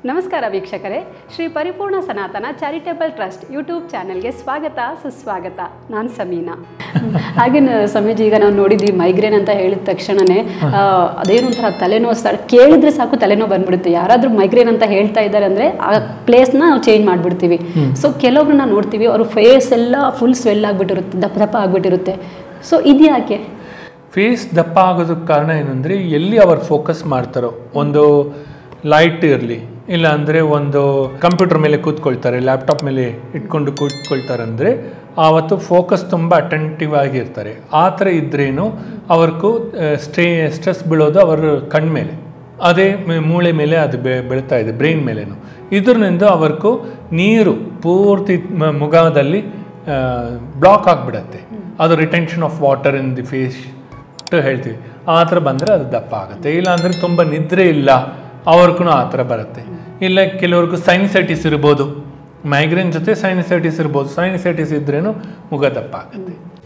ನಮಸ್ಕಾರ ವೀಕ್ಷಕರೇ ಶ್ರೀ ಪರಿಪೂರ್ಣ ಸನಾತನ ಚಾರಿಟೇಬಲ್ ಟ್ರಸ್ಟ್ ಯೂಟ್ಯೂಬ್ ಚಾನೆಲ್ಗೆ ಸ್ವಾಗತ ಸುಸ್ವಾಗತ ನಾನು ಸಮೀನಾ ಹಾಗೆ ನ- ಸಮೀಜಿ ಈಗ ನಾವು ನೋಡಿದ್ವಿ ಮೈಗ್ರೇನ್ ಅಂತ ಹೇಳಿದ ತಕ್ಷಣನೇ ಆ, ಅದೇನು ಒಂಥರ ತಲೆನೋವು ಸ್ಟಾರ್ಟ್ ಕೇಳಿದ್ರೆ ಸಾಕು ತಲೆನೋವು ಬಂದ್ಬಿಡುತ್ತೆ ಯಾರಾದರೂ ಮೈಗ್ರೇನ್ ಅಂತ ಹೇಳ್ತಾ ಇದ್ದಾರೆ ಅಂದರೆ ಆ ಪ್ಲೇಸ್ನ ನಾವು ಚೇಂಜ್ ಮಾಡಿಬಿಡ್ತೀವಿ ಸೊ ಕೆಲವೊಬ್ರನ್ನ ನೋಡ್ತೀವಿ ಅವ್ರ ಫೇಸ್ ಎಲ್ಲ ಫುಲ್ ಸ್ವೆಲ್ ಆಗಿಬಿಟ್ಟಿರುತ್ತೆ ದಪ್ಪ ದಪ್ಪ ಆಗಿಬಿಟ್ಟಿರುತ್ತೆ ಸೊ ಇದ್ಯಾಕೆ ಫೇಸ್ ದಪ್ಪ ಆಗೋದಕ್ಕೆ ಕಾರಣ ಏನಂದರೆ ಎಲ್ಲಿ ಅವರು ಫೋಕಸ್ ಮಾಡ್ತಾರೋ ಒಂದು ಲೈಟ್ ಇರಲಿ ಇಲ್ಲ ಅಂದರೆ ಒಂದು ಕಂಪ್ಯೂಟರ್ ಮೇಲೆ ಕೂತ್ಕೊಳ್ತಾರೆ ಲ್ಯಾಪ್ಟಾಪ್ ಮೇಲೆ ಇಟ್ಕೊಂಡು ಕೂತ್ಕೊಳ್ತಾರೆ ಅಂದರೆ ಆವತ್ತು ಫೋಕಸ್ ತುಂಬ ಅಟೆಂಟಿವ್ ಆಗಿರ್ತಾರೆ ಆ ಥರ ಇದ್ರೇನು ಅವ್ರಿಗೂ ಸ್ಟ್ರೇ ಸ್ಟ್ರೆಸ್ ಬೀಳೋದು ಅವರ ಕಣ್ಣ ಮೇಲೆ ಅದೇ ಮೆ- ಮೂಳೆ ಮೇಲೆ ಅದು ಬೆ ಬೆಳೀತಾ ಇದೆ ಬ್ರೈನ್ ಮೇಲೇನು ಇದರಿಂದ ಅವ್ರಿಗೂ ನೀರು ಪೂರ್ತಿ ಮ- ಮುಖದಲ್ಲಿ ಬ್ಲಾಕ್ ಆಗಿಬಿಡತ್ತೆ ಅದು retention of water in the face ಹೇಳ್ತೀವಿ ಆ ಥರ ಬಂದರೆ ಅದು ದಪ್ಪ ಆಗುತ್ತೆ ಇಲ್ಲ ಅಂದರೆ ತುಂಬ ನಿದ್ರೆ ಇಲ್ಲ ಅವ್ರಿಗೂ ಆ ಥರ ಬರುತ್ತೆ ಇಲ್ಲ ಕೆಲವ್ರಿಗೂ ಸೈನಿಸೈಟಿಸ್ ಇರ್ಬೋದು ಮೈಗ್ರೇನ್ ಜೊತೆ ಸೈನಿಸೈಟಿಸ್ ಇರ್ಬೋದು ಸೈನಿಸೈಟಿಸ್ ಇದ್ರೇನು ಮುಖ ದಪ್ಪ ಆಗುತ್ತೆ